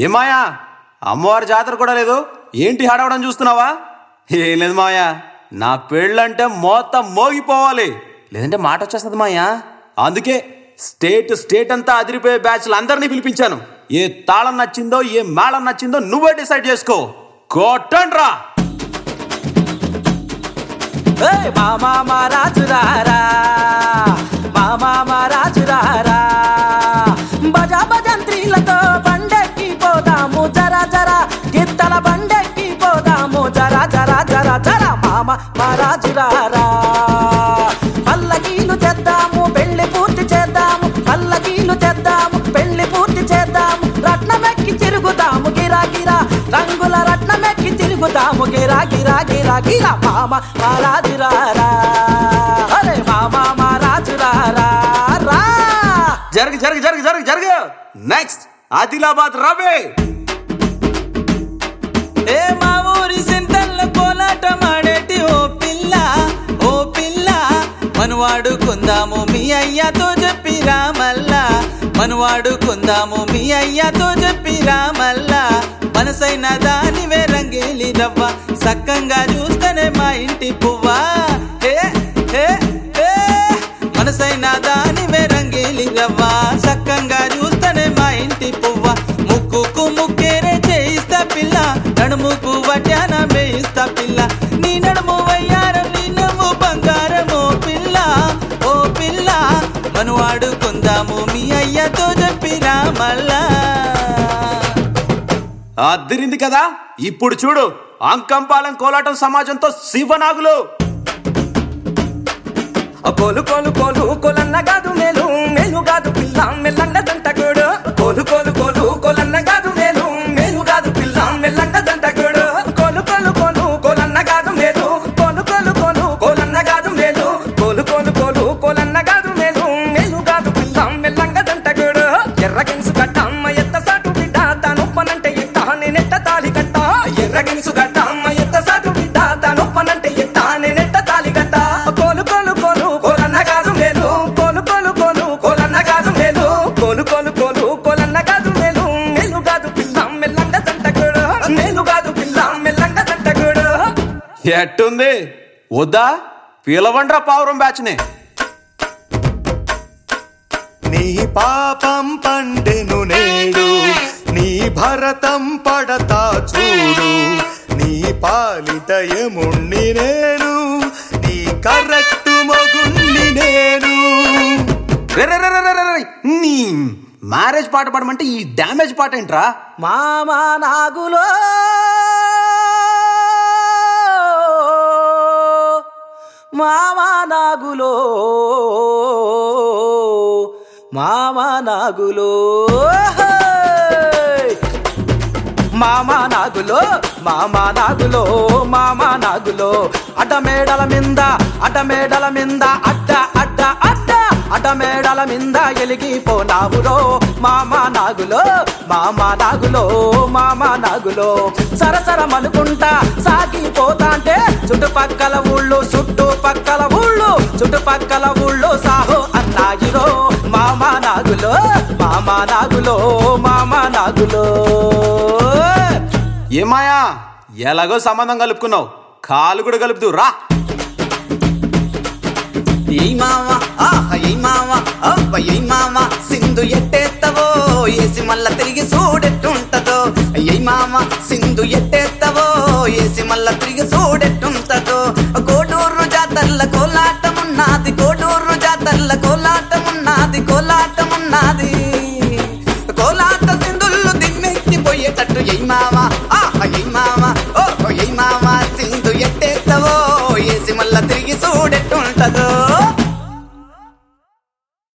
ఏమాయా అమ్మవారి జాతర కూడా లేదు ఏంటి హడవడం చూస్తున్నావా ఏం లేదు మాయా నా పెళ్ళంటే మొత్తం మోగిపోవాలి లేదంటే మాట వచ్చేస్తుంది మాయా అందుకే స్టేట్ స్టేట్ అంతా అదిరిపోయే బ్యాచ్లు అందరినీ పిలిపించాను ఏ తాళం నచ్చిందో ఏ మేళం నచ్చిందో నువ్వే డిసైడ్ చేసుకో కొట్టండ్రా ఏయ్ మామా మా రాజురారా మామా మా రాజురారా భజ భజంత్రీలతో బండెక్కి పోదాము జర జర గిత్తల బండెక్కి పోదాము జర జర జర జర మామ మా రాజురారా పల్లకీలు తెద్దాము పెళ్లి పూర్తి చేద్దాము పల్లకీలు తెద్దాము పెళ్లి పూర్తి చేద్దాము రత్నమెక్కి తిరుగుదాము గిరా గిరా రంగుల రత్నమెక్కి తిరుగుదాము గిరా గిరా గిరా గిరా మామ మా రాజురారా అరే మామ మా రాజురారా రా జరగ జరగ జరగ జరగ జరగ నెక్స్ట్ ఆదిలాబాద్ రవే ఏ మా ఊరి సింతల్ల కోలాటం ఆడేటి ఓ పిల్ల ఓ పిల్ల మనువాడుకుందాము మీ అయ్యతో చెప్పి రామల్లా మనువాడుకుందాము మీ అయ్యతో చెప్పి రామల్లా మనసైన దానివే రంగేలి రవ్వ సక్కంగా చూస్తేనే మా ఇంటి పువ్వా హే హే హే మనసైన దానివే రంగేలి రవ్వ సక్కంగా చూస్తేనే మా ఇంటి పువ్వ ముక్కుకు ముక్కేరే చేయిస్తా పిల్ల నడుముకు వడ్డాన వేయిస్తా పిల్ల నీ నడుము వయ్యారం నీ నవ్వు బంగారము పిల్ల ఓ పిల్ల మను ఆడుకుందాము మీ అయ్యతో చెప్పిరా మళ్ళా అదిరింది కదా ఇప్పుడు చూడు అంకంపాలెం కోలాటం సమాజంతో శివనాగులు కోలు కోలు కోలు కోలన్న కాదు మేలు మేలు కాదు పిల్ల మెల్లంగ దంటకుడు కోలు కోలు కోలు కోలన్న కాదు మేలు మేలు కాదు పిల్ల మెల్లంగ దంటకుడు కోలు కోలు కోలు కోలన్న కాదు మేలు కోలు కోలు కోలు కోలన్న కాదు మేలు కోలు కోలు కోలు కోలన్న కాదు మేలు మేలు కాదు పిల్ల మెల్లంగ దంటకుడు ఎర్ర గిన్సు కట్ట అమ్మ ఎత్త సాటు బిడ్డ తాను పనంటే ఎట్ట నేనెట్ట తాలి కట్ట ఎర్ర గిన్సు కట్ట అమ్మ ఎత్త సాటు బిడ్డ తాను పనంటే ఎట్ట నేనెట్ట తాలి కట్ట కోలు కోలు కోలు కోలన్న కాదు మేలు కోలు కోలు కోలు కోలన్న కాదు మేలు కోలు కోలు కోలు కోలన్న కాదు మేలు మేలు కాదు పిల్ల మెల్లంగ దంటకుడు మేలు కాదు పిల్ల మెల్లంగ దంటకుడు ఎట్టుంది వద్దా పిలవండ్రా పావురం బ్యాచ్ని నీ పాపం పండెను నేడు నీ భరతం పడతా చూడు నీ పాలిట ఎముణ్ణి నేను నీ కరెక్ట్ మొగుణ్ణి నేను రే రే రే రే రే రే రే. నీ మ్యారేజ్ పాట పాడమంటే ఈ డ్యామేజ్ పాట ఏంట్రా మామా నాగులో మామా నాగులో మామా నాగులో మామా నాగులో మామా నాగులో మామా నాగులో అడ్డ మేడల మింద అడ్డ మేడల మింద అడ్డ అడ్డ అడ్డ అడ్డ మేడల మింద ఎలిగిపోనావురో మామా నాగులో మామా నాగులో మామా నాగులో సరసర మనుకుంటా సాగిపోతాంటే చుట్టుపక్కల ఊళ్ళు చుట్టుపక్కల ఊళ్ళు చుట్టుపక్కల ఊళ్ళు సాహో అన్నాయిరో మామా నాగులో మామా నాగులో మామా నాగులో ఏమాయా ఎలాగో సంబంధం కలుపుకున్నావు కాలు కూడా కలుపుతూ రా ఏ మామ ఆహ ఏ మామ అబ్బ ఏ మామ సింధు ఎట్టేత్తవో ఏసి మల్ల తిరిగి చూడెట్టుంటదో ఏ మామ సింధు ఎట్టేత్తవో ఏసి మల్ల తిరిగి చూడెట్టుంటదో కోడూరు జాతర్ల కోలాటమున్నది కోడూరు జాతర్ల కోలాటమున్నది కోలాటమున్నది కోలాట సింధుల్లో దిమ్మెక్కి పోయేటట్టు ఏ మామ